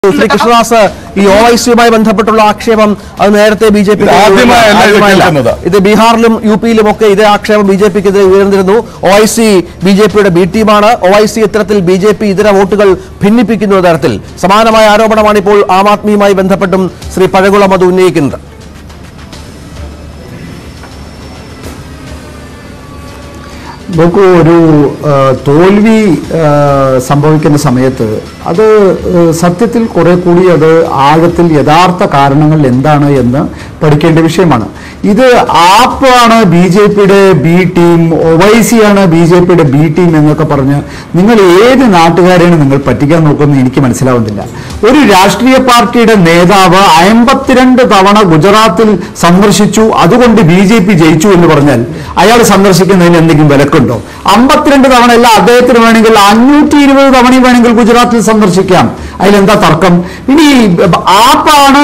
ശ്രീ കൃഷ്ണദാസ് ഈ O I സിയുമായി ബന്ധപ്പെട്ടുള്ള ആക്ഷേപം അത് നേരത്തെ ബി ജെ പി ഇത് ആദ്യമായല്ല ഇത് കേൾക്കുന്നത്. ഇത് ബീഹാറിലും യു പിയിലും ഒക്കെ ഇതേ ആക്ഷേപം ബി ജെ പിക്കെതിരെ ഉയർന്നിരുന്നു ഒ ഐ സി ബി ജെ പിയുടെ ബി ടീമാണ് ഒ ഐ സി ഇത്തരത്തിൽ ബി ജെ പി ഇതര വോട്ടുകൾ ഭിന്നിപ്പിക്കുന്ന തരത്തിൽ സമാനമായ ആരോപണമാണ് ഇപ്പോൾ ആം ആദ്മിയുമായി ബന്ധപ്പെട്ടും ശ്രീ പഴകുളം അത് ഉന്നയിക്കുന്നത് നോക്കൂ ഒരു ആ, തോൽവി ആ, സംഭവിക്കുന്ന സമയത്ത് അത് ആ, സത്യത്തിൽ കുറെ കൂടി അത് ആഴത്തിൽ യഥാർത്ഥ കാരണങ്ങൾ എന്താണ് എന്ന് പഠിക്കേണ്ട വിഷയമാണ് ഇത് ആപ്പാണ് ബി ജെ പിയുടെ ബി ടീം ഒവൈസി ആണ് ബി ജെ പിയുടെ ബി ടീം എന്നൊക്കെ പറഞ്ഞ് നിങ്ങൾ ഏത് നാട്ടുകാരെയാണ് നിങ്ങൾ പറ്റിക്കാൻ നോക്കുന്നത് എനിക്ക് മനസ്സിലാവുന്നില്ല ഒരു രാഷ്ട്രീയ പാർട്ടിയുടെ നേതാവ് അമ്പത്തിരണ്ട് തവണ ഗുജറാത്തിൽ സന്ദർശിച്ചു അതുകൊണ്ട് ബി ജെ പി ജയിച്ചു എന്ന് പറഞ്ഞാൽ അയാൾ സന്ദർശിക്കുന്നതിന് എന്തെങ്കിലും വിലക്കുണ്ടോ അമ്പത്തിരണ്ട് തവണ അല്ല അദ്ദേഹത്തിന് വേണമെങ്കിൽ അഞ്ഞൂറ്റി ഇരുപത് തവണയും വേണമെങ്കിൽ ഗുജറാത്തിൽ സന്ദർശിക്കാം അതിലെന്താ തർക്കം ഇനി ആപ്പാണ്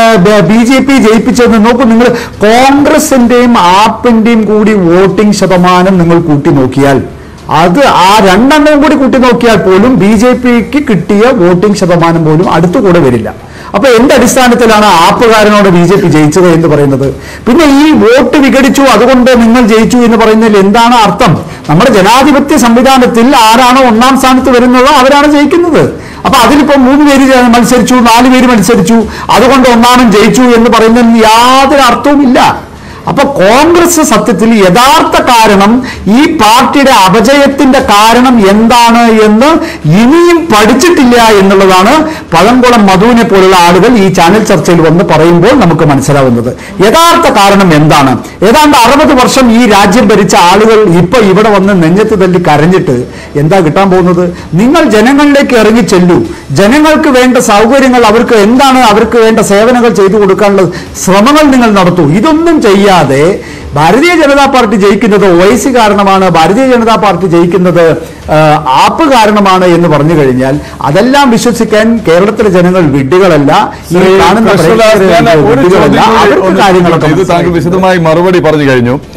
ബി ജെ പി ജയിപ്പിച്ചതെന്ന് നോക്കൂ നിങ്ങൾ കോൺഗ്രസിന്റെയും ആപ്പിന്റെയും കൂടി വോട്ടിംഗ് ശതമാനം നിങ്ങൾ കൂട്ടി നോക്കിയാൽ അത് ആ രണ്ടെണ്ണവും കൂടി കൂട്ടി നോക്കിയാൽ പോലും ബി ജെ പിക്ക് കിട്ടിയ വോട്ടിംഗ് ശതമാനം പോലും അടുത്തുകൂടെ വരില്ല അപ്പൊ എന്ത് അടിസ്ഥാനത്തിലാണ് ആപ്പുകാരനോട് ബി ജെ പി ജയിച്ചത് എന്ന് പറയുന്നത് പിന്നെ ഈ വോട്ട് വിഘടിച്ചു അതുകൊണ്ട് നിങ്ങൾ ജയിച്ചു എന്ന് പറയുന്നതിൽ എന്താണ് അർത്ഥം നമ്മുടെ ജനാധിപത്യ സംവിധാനത്തിൽ ആരാണോ ഒന്നാം സ്ഥാനത്ത് വരുന്നതോ അവരാണ് ജയിക്കുന്നത് അപ്പൊ അതിലിപ്പോ മൂന്ന് പേര് ജ- മത്സരിച്ചു നാല് പേര് മത്സരിച്ചു അതുകൊണ്ട് ഒന്നാമൻ ജയിച്ചു എന്ന് പറയുന്നതിന് യാതൊരു അർത്ഥവുമില്ല അപ്പൊ കോൺഗ്രസ് സത്യത്തിൽ യഥാർത്ഥ കാരണം ഈ പാർട്ടിയുടെ അപജയത്തിന്റെ കാരണം എന്താണ് എന്ന് ഇനിയും പഠിച്ചിട്ടില്ല എന്നുള്ളതാണ് പഴംകുളം മധുവിനെ പോലുള്ള ആളുകൾ ഈ ചാനൽ ചർച്ചയിൽ വന്ന് പറയുമ്പോൾ നമുക്ക് മനസ്സിലാവുന്നത് യഥാർത്ഥ കാരണം എന്താണ് ഏതാണ്ട് അറുപത് വർഷം ഈ രാജ്യം ഭരിച്ച ആളുകൾ ഇപ്പൊ ഇവിടെ വന്ന് നെഞ്ഞത്ത് തല്ലി കരഞ്ഞിട്ട് എന്താ കിട്ടാൻ പോകുന്നത് നിങ്ങൾ ജനങ്ങളിലേക്ക് ഇറങ്ങി ചെല്ലൂ ജനങ്ങൾക്ക് വേണ്ട സൗകര്യങ്ങൾ അവർക്ക് എന്താണ് അവർക്ക് വേണ്ട സേവനങ്ങൾ ചെയ്തു കൊടുക്കാനുള്ള ശ്രമങ്ങൾ നിങ്ങൾ നടത്തൂ ഇതൊന്നും ചെയ്യാതെ ഭാരതീയ ജനതാ പാർട്ടി ജയിക്കുന്നത് ഒ സി കാരണമാണ് ഭാരതീയ ജനതാ പാർട്ടി ജയിക്കുന്നത് ആ, ആപ്പ് കാരണമാണ് എന്ന് പറഞ്ഞു കഴിഞ്ഞാൽ അതെല്ലാം വിശ്വസിക്കാൻ കേരളത്തിലെ ജനങ്ങൾ വിഡ്ഢികളല്ല ഈ ശ്രീ കാണുന്ന കൃഷ്ണദാസ്, ഞാൻ പ്രേക്ഷകരെ ഒരു വിഡ്ഢികളല്ല ചോദ്യം കൂടി അവർക്ക് ഒന്ന് കാര്യങ്ങളൊക്കെ ചോദിക്കട്ടെ. ഇത് താങ്കൾ മനസ്സിലായി. വിശദമായി മറുപടി പറഞ്ഞു കഴിഞ്ഞു